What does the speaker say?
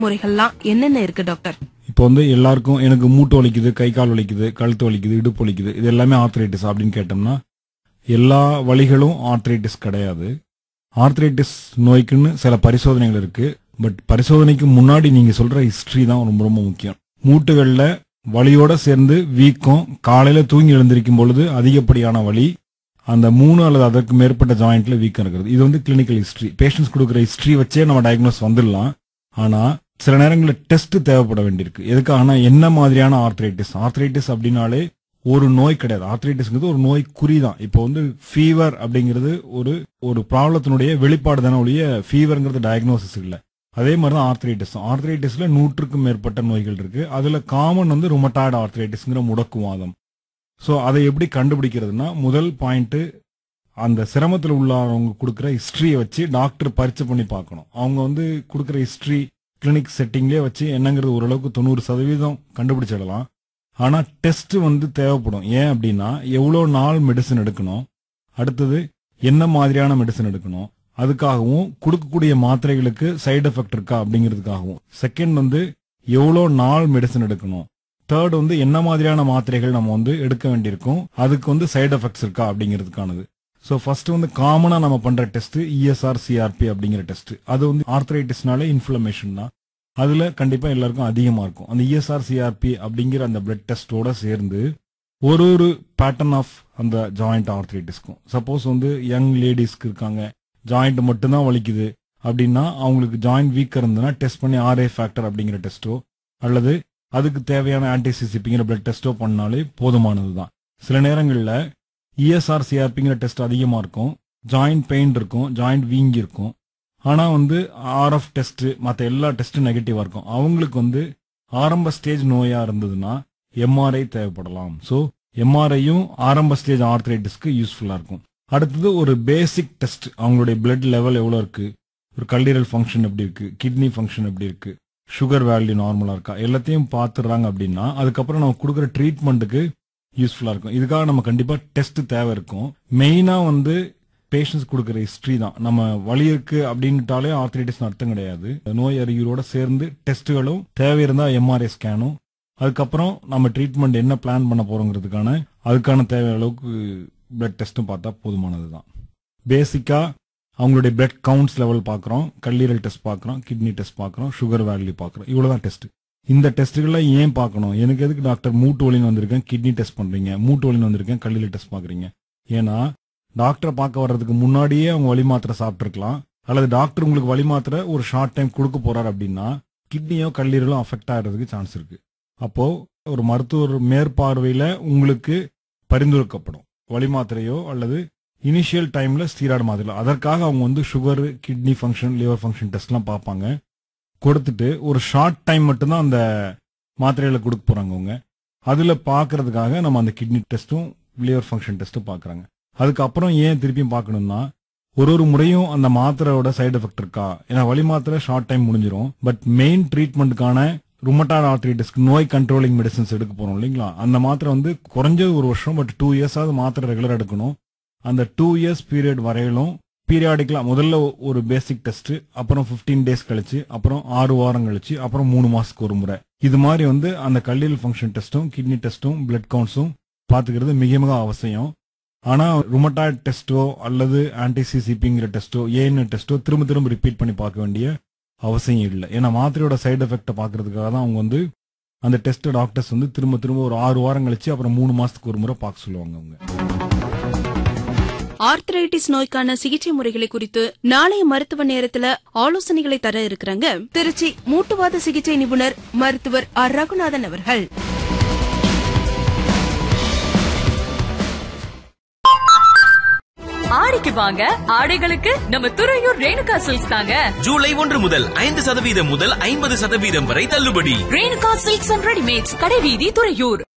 முறைகள்லாம் என்னென்ன இருக்கு டாக்டர் இப்போ வந்து எல்லாருக்கும் எனக்கு மூட்டு வலிக்குது கை கால் வலிக்குது கழுத்து வலிக்குது இடுப்பு வலிக்குது இது எல்லாமே ஆர்த்ரைட்டிஸ் அப்படின்னு கேட்டோம்னா எல்லா வலிகளும் ஆர்த்ரைட்டிஸ் கிடையாது ஆர்த்ரைட்டிஸ் நோய்க்குன்னு சில பரிசோதனைகள் இருக்கு பட் பரிசோதனைக்கு முன்னாடி நீங்க சொல்ற ஹிஸ்டரி தான் ரொம்ப ரொம்ப முக்கியம் மூட்டுகள்ல வலியோட சேர்ந்து வீக்கம் காலையில தூங்கி எழுந்திருக்கும் பொழுது அதிகப்படியான வலி அந்த மூணு அல்லது அதற்கு மேற்பட்ட ஜாயிண்ட்ல வீக்கம் இருக்கிறது இது வந்து கிளினிக்கல் ஹிஸ்டரி பேஷண்ட்ஸ் கொடுக்குற ஹிஸ்டரி வச்சே நம்ம டயக்னோஸ் வந்துடலாம் ஆனா சில நேரங்களில் டெஸ்ட் தேவைப்பட வேண்டியிருக்கு எதுக்காகனா என்ன மாதிரியான ஆர்த்ரைட்டிஸ் ஆர்த்ரைட்டிஸ் அப்படின்னாலே ஒரு நோய் கிடையாது ஆர்த்ரைட்டிஸ்ங்கிறது ஒரு நோய் குறிதான் இப்போ வந்து ஃபீவர் அப்படிங்கிறது ஒரு ஒரு ப்ராப்ளத்தினுடைய வெளிப்பாடு தானே ஒழிய ஃபீவர்ங்கிறது டயக்னோசிஸ் இல்லை அதே மாதிரி தான் ஆர்த்ரைட்டிஸ் ஆர்த்ரைட்டிஸ்ல நூற்றுக்கும் மேற்பட்ட நோய்கள் இருக்கு அதுல காமன் வந்து ருமட்டாய்டு ஆர்த்ரைட்டிஸ்ங்கிற முடக்குவாதம் ஸோ அதை எப்படி கண்டுபிடிக்கிறதுனா முதல் பாயிண்ட் அந்த சிரமத்தில் உள்ளவங்க கொடுக்குற ஹிஸ்டரியை வச்சு டாக்டர் பரிச்சை பண்ணி பார்க்கணும் அவங்க வந்து கொடுக்குற ஹிஸ்டரி கிளினிக் செட்டிங்லேயே வச்சு என்னங்கிறது ஓரளவுக்கு தொண்ணூறு சதவீதம் கண்டுபிடிச்சிடலாம் ஆனா டெஸ்ட் வந்து தேவைப்படும் ஏன் அப்படின்னா எவ்வளோ நாள் மெடிசன் எடுக்கணும் அடுத்தது என்ன மாதிரியான மெடிசன் எடுக்கணும் அதுக்காகவும் கொடுக்கக்கூடிய மாத்திரைகளுக்கு சைடு எஃபெக்ட் இருக்கா அப்படிங்கிறதுக்காகவும் செகண்ட் வந்து எவ்வளோ நாள் மெடிசன் எடுக்கணும் தேர்ட் வந்து என்ன மாதிரியான மாத்திரைகள் நம்ம வந்து எடுக்க வேண்டியிருக்கும் அதுக்கு வந்து சைடு எஃபெக்ட்ஸ் இருக்கா அப்படிங்கிறதுக்கானது ஸோ ஃபர்ஸ்ட் வந்து காமனா நம்ம பண்ற டெஸ்ட் இஎஸ்ஆர் சிஆர்பி அப்படிங்கிற டெஸ்ட் அது வந்து ஆர்த்ரைட்டிஸ்னாலே இன்ஃப்ளமேஷன் தான் அதுல கண்டிப்பா எல்லாருக்கும் அதிகமா இருக்கும் அந்த இஎஸ்ஆர் சிஆர்பி அப்படிங்கிற அந்த பிளட் டெஸ்டோட சேர்ந்து ஒரு ஒரு பேட்டர்ன் ஆஃப் அந்த ஜாயிண்ட் ஆர்த்ரைட்டிஸ்க்கும் சப்போஸ் வந்து யங் லேடிஸ்க்கு இருக்காங்க ஜாயிண்ட் மட்டும்தான் வலிக்குது அப்படின்னா அவங்களுக்கு ஜாயிண்ட் வீக்கர் இருந்ததுன்னா டெஸ்ட் பண்ணி ஆர்ஏ ஃபேக்டர் அப்படிங்கிற டெஸ்ட்டோ அல்லது அதுக்கு தேவையான ஆன்டிசிசிபிங்கிற பிளட் டெஸ்ட்டோ பண்ணாலே போதுமானது தான் சில நேரங்களில் இஎஸ்ஆர் சிஆர்பிங்கிற டெஸ்ட் அதிகமா இருக்கும் ஜாயிண்ட் பெயின் இருக்கும் ஜாயிண்ட் வீங்கி இருக்கும் ஆனா வந்து ஆர்எஃப் டெஸ்ட் மற்ற எல்லா டெஸ்ட்டும் நெகட்டிவா இருக்கும் அவங்களுக்கு வந்து ஆரம்ப ஸ்டேஜ் நோயா இருந்ததுன்னா எம்ஆர்ஐ தேவைப்படலாம் ஸோ எம்ஆர்ஐயும் ஆரம்ப ஸ்டேஜ் ஆர்த்ரைட்டிஸ்க்கு யூஸ்ஃபுல்லா இருக்கும் அடுத்தது ஒரு பேசிக் டெஸ்ட் அவங்களுடைய பிளட் லெவல் எவ்வளோ இருக்கு ஒரு கல்லீரல் ஃபங்க்ஷன் எப்படி இருக்கு கிட்னி ஃபங்க்ஷன் எப்படி இருக்கு சுகர் வேல்யூ நார்மலா இருக்கா எல்லாத்தையும் பார்த்துடுறாங்க அப்படின்னா அதுக்கப்புறம் நம்ம கொடுக்குற ட்ரீட்மெண்ட்டுக்கு யூஸ்ஃபுல்லா இருக்கும் இதுக்காக நம்ம கண்டிப்பா டெஸ்ட் தேவை இருக்கும் மெயினா வந்து பேஷண்ட்ஸ் கொடுக்குற ஹிஸ்டரி தான் நம்ம வலி இருக்கு அப்படின்ட்டாலே ஆர்த்ரைட்டிஸ் அர்த்தம் கிடையாது நோய் அறிகுறியோட சேர்ந்து டெஸ்ட்டுகளும் தேவை இருந்தா எம்ஆர்ஐ ஸ்கேனும் அதுக்கப்புறம் நம்ம ட்ரீட்மெண்ட் என்ன பிளான் பண்ண போறோங்கிறதுக்கான அதுக்கான தேவை அளவுக்கு பிளட் டெஸ்ட்டும் பார்த்தா போதுமானது தான் பேசிக்கா அவங்களுடைய பிளட் கவுண்ட்ஸ் லெவல் பார்க்குறோம் கல்லீரல் டெஸ்ட் பார்க்குறோம் கிட்னி டெஸ்ட் பார்க்குறோம் சுகர் வேல்யூ பார்க்குறோம் இவ்வளோதான் டெஸ்ட் இந்த டெஸ்ட்டுகள்லாம் ஏன் பார்க்கணும் எனக்கு எதுக்கு டாக்டர் மூட்டு வலின்னு வந்திருக்கேன் கிட்னி டெஸ்ட் பண்றீங்க மூட்டு வலின்னு வந்திருக்கேன் கல்லீரல் டெஸ்ட் பார்க்குறீங்க ஏன்னா டாக்டரை பார்க்க வர்றதுக்கு முன்னாடியே அவங்க வலி மாத்திரை சாப்பிட்ருக்கலாம் அல்லது டாக்டர் உங்களுக்கு வலி மாத்திரை ஒரு ஷார்ட் டைம் கொடுக்க போறாரு அப்படின்னா கிட்னியோ கல்லீரலோ அஃபெக்ட் ஆகிறதுக்கு சான்ஸ் இருக்கு அப்போ ஒரு மருத்துவர் மேற்பார்வையில உங்களுக்கு பரிந்துரைக்கப்படும் வலி மாத்திரையோ அல்லது இனிஷியல் டைம்ல ஸ்டீராய்டு மாத்திரை அதற்காக அவங்க வந்து sugar kidney function liver function டெஸ்ட்லாம் பார்ப்பாங்க கொடுத்துட்டு ஒரு ஷார்ட் டைம் மட்டும்தான் அந்த மாத்திரைகளை கொடுக்க போறாங்க அவங்க அதுல பார்க்கறதுக்காக நம்ம அந்த கிட்னி டெஸ்ட்டும் லிவர் ஃபங்க்ஷன் டெஸ்ட்டும் பார்க்கறாங்க அதுக்கப்புறம் ஏன் திருப்பியும் பார்க்கணும்னா ஒரு ஒரு முறையும் அந்த மாத்திரையோட சைடு எஃபெக்ட் இருக்கா ஏன்னா வலி மாத்திரை ஷார்ட் டைம் முடிஞ்சிரும் பட் மெயின் ட்ரீட்மெண்ட்டுக்கான ருமட்டாய்டு ஆர்த்ரைட்டிஸ்க்கு நோய் கண்ட்ரோலிங் மெடிசன்ஸ் எடுக்க போறோம் இல்லைங்களா அந்த மாத்திரை வந்து குறைஞ்சது ஒரு வருஷம் பட் டூ இயர்ஸாவது மாத்திரை ரெகுலர் எடுக்கணும் அந்த டூ இயர்ஸ் பீரியட் வரையிலும் பீரியாடிக்கலா முதல்ல ஒரு பேசிக் டெஸ்ட் அப்புறம் 15 டேஸ் கழிச்சு அப்புறம் ஆறு வாரம் கழிச்சு அப்புறம் மூணு மாசத்துக்கு ஒரு முறை இது மாதிரி வந்து அந்த கல்லீரல் ஃபங்க்ஷன் டெஸ்ட்டும் கிட்னி டெஸ்ட்டும் பிளட் கவுண்ட்ஸும் பாத்துக்கிறது மிக மிக அவசியம் ஆனா ருமட்டாய்டு டெஸ்ட்டோ அல்லது ஆன்டிசிசிபிங்கிற டெஸ்ட்டோ ஏன்னு டெஸ்ட்டோ திரும்ப திரும்ப ரிப்பீட் பண்ணி பார்க்க வேண்டிய அவசியம் இல்லை ஏன்னா மாத்திரையோட சைடு எஃபெக்ட்டை பார்க்கறதுக்காக தான் அவங்க வந்து அந்த டெஸ்ட் டாக்டர்ஸ் வந்து திரும்ப திரும்ப ஒரு ஆறு வாரம் கழிச்சு அப்புறம் மூணு மாசத்துக்கு ஒரு முறை பார்க்க சொல்லுவாங்க அவங்க ஆர்த்ரைட்டிஸ் நோய்க்கான சிகிச்சை முறைகளை குறித்து நாளைய மருத்துவ நேரத்துல ஆலோசனைகளை தர இருக்கிறாங்க திருச்சி மூட்டுவாத சிகிச்சை நிபுணர் மருத்துவர் ஆர் ரகுநாதன் அவர்கள் ஆடிக்கு வாங்க ஆடைகளுக்கு நம்ம துறையூர் ரேணுகா சில்க்ஸ் தாங்க ஜூலை ஒன்று முதல் ஐந்து சதவீதம் முதல் ஐம்பது சதவீதம் வரை தள்ளுபடி ரேணுகா சில்க்ஸ் அண்ட் ரெடிமேட்ஸ் கடைவீதி துறையூர்